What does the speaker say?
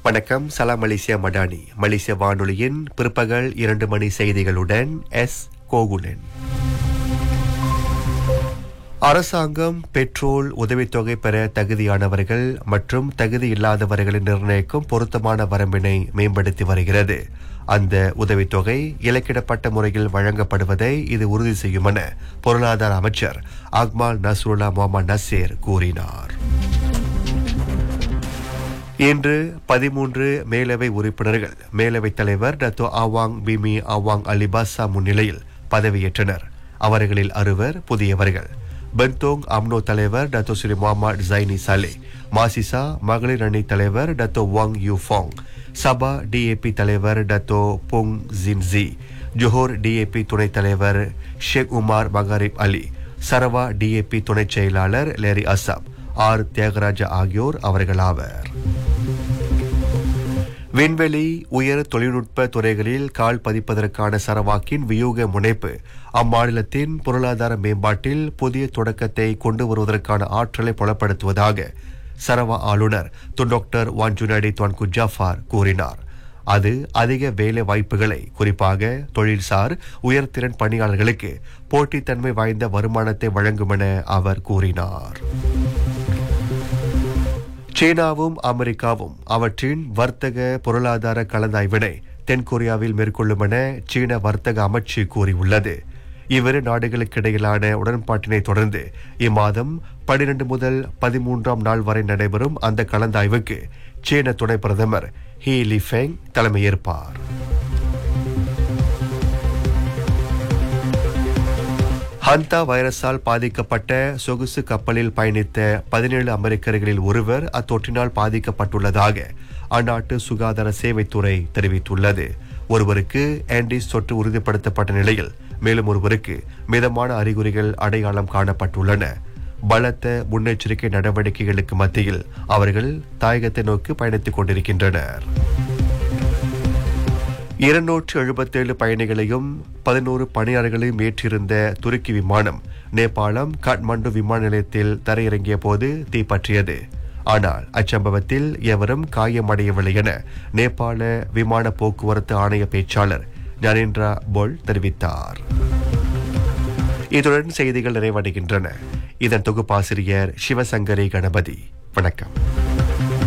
வணக்கம் சலாம் மலேசியா மடானி மலேசிய வானொலியின் பிற்பகல் இரண்டு மணி செய்திகளுடன் எஸ் கோகுலன் அரசாங்கம் பெட்ரோல் உதவித்தொகை பெற தகுதியானவர்கள் மற்றும் தகுதி இல்லாதவர்களை நிர்ணயிக்கும் பொருத்தமான வரம்பினை மேம்படுத்தி வருகிறது அந்த உதவித்தொகை இலக்கிடப்பட்ட முறையில் வழங்கப்படுவதை இது உறுதி செய்யும் என பொருளாதார அமைச்சர் அக்மால் நஸ்ருல்லா முகமது நசீர் கூறினார் இன்று பதிமூன்று மேலவை உறுப்பினர்கள் மேலவைத் தலைவர் Dato Awang Bemee Awang Alibasah முன்னிலையில் பதவியேற்றனர் அவர்களில் அறுவர் புதியவர்கள் பென்தோங் அம்னோ தலைவர் Dato Sri Mohamad Zaini Salleh மாசிசா மகளிர் அணி தலைவர் Dato Wang Yu Fang Sabah DAP தலைவர் Dato Pong Jinji Johor DAP துணைத் தலைவர் Sheikh Umar Mahrib Ali Sarawak DAP துணைச் செயலாளர் லேரி அசாப் ஆர் தியாகராஜா ஆகியோர் அவர்களாவர் விண்வெளி உயர் தொழில்நுட்ப துறைகளில் கால் பதிப்பதற்கான சரவாக்கின் வியூக முனைப்பு அம்மாநிலத்தின் பொருளாதார மேம்பாட்டில் புதிய தொடக்கத்தை கொண்டு வருவதற்கான ஆற்றலை புலப்படுத்துவதாக சரவா ஆளுநர் Tun doctor Wan Junaidi Tuanku Jaafar கூறினார் அது அதிக வேலை வாய்ப்புகளை குறிப்பாக தொழில்சார் உயர்திறன் பணியாளர்களுக்கு போட்டித்தன்மை வாய்ந்த வருமானத்தை வழங்கும் என அவர் கூறினார் சீனாவும் அமெரிக்காவும் அவற்றின் வர்த்தக பொருளாதார கலந்தாய்வினை தென்கொரியாவில் மேற்கொள்ளும் என சீன வர்த்தக அமைச்சு கூறியுள்ளது இவ்விரு நாடுகளுக்கிடையிலான உடன்பாட்டினை தொடர்ந்து இம்மாதம் பனிரெண்டு முதல் பதிமூன்றாம் நாள் வரை நடைபெறும் அந்த கலந்தாய்வுக்கு சீன துணை பிரதமர் ஹீ லிஃபெங் தலைமையேற்பார் ஹந்தா வைரஸால் பாதிக்கப்பட்ட சொகுசு கப்பலில் பயணித்த பதினேழு அமெரிக்கர்களில் ஒருவர் அத்தொற்றினால் பாதிக்கப்பட்டுள்ளதாக அந்நாட்டு சுகாதார சேவைத்துறை தெரிவித்துள்ளது ஒருவருக்கு ஆண்டிஸ் தொற்று உறுதிப்படுத்தப்பட்ட நிலையில் மேலும் ஒருவருக்கு மிதமான அறிகுறிகள் அடையாளம் காணப்பட்டுள்ளன பலத்த முன்னெச்சரிக்கை நடவடிக்கைகளுக்கு மத்தியில் அவர்கள் தாயகத்தை நோக்கி பயணித்துக் கொண்டிருக்கின்றனர் இருநூற்று எழுபத்தேழு பயணிகளையும் பதினோரு பணியாளர்களையும் ஏற்றிருந்த துருக்கி விமானம் நேபாளம் காட்மாண்டு விமான நிலையத்தில் தரையிறங்கிய போது தீப்பற்றியது ஆனால் அச்சம்பவத்தில் எவரும் காயமடையவில்லை என நேபாள விமான போக்குவரத்து ஆணைய பேச்சாளர் ஞானேந்திரா போல் தெரிவித்தார் இத்துடன் செய்திகள் நிறைவடைகின்றன இதன் தொகுப்பாசிரியர் சிவசங்கரி கணபதி வணக்கம்